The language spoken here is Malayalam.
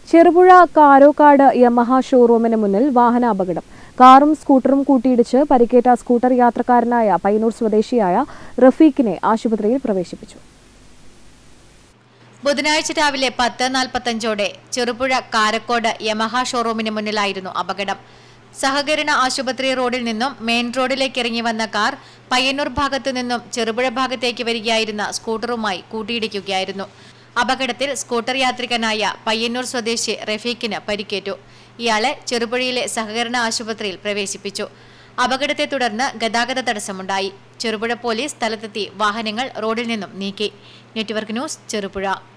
ചെറുപുഴ കാരോക്കാട് യമഹ ഷോറൂമിന് മുന്നിൽ വാഹനാപകടം കാറും സ്കൂട്ടറും കൂട്ടിയിടിച്ച് പരിക്കേറ്റ സ്കൂട്ടർ യാത്രക്കാരനായ പയ്യന്നൂർ സ്വദേശിയായ റഫീഖിനെ ആശുപത്രിയിൽ പ്രവേശിപ്പിച്ചു ബുധനാഴ്ച രാവിലെ പത്ത് നാൽപ്പത്തഞ്ചോടെ ചെറുപുഴ കാരക്കോട് യമഹ ഷോറൂമിന് മുന്നിലായിരുന്നു അപകടം സഹകരണ ആശുപത്രി റോഡിൽ നിന്നും മെയിൻ റോഡിലേക്ക് ഇറങ്ങി വന്ന കാർ പയ്യന്നൂർ ഭാഗത്തു നിന്നും ചെറുപുഴ ഭാഗത്തേക്ക് വരികയായിരുന്ന സ്കൂട്ടറുമായി കൂട്ടിയിടിക്കുകയായിരുന്നു അപകടത്തിൽ സ്കൂട്ടർ യാത്രികനായ പയ്യന്നൂർ സ്വദേശി റഫീഖിന് പരിക്കേറ്റു ഇയാളെ ചെറുപുഴയിലെ സഹകരണ ആശുപത്രിയിൽ പ്രവേശിപ്പിച്ചു അപകടത്തെ തുടർന്ന് ഗതാഗത തടസ്സമുണ്ടായി ചെറുപുഴ പോലീസ് സ്ഥലത്തെത്തി വാഹനങ്ങൾ റോഡിൽ നിന്നും നീക്കി നെറ്റ്വർക്ക് ന്യൂസ് ചെറുപുഴ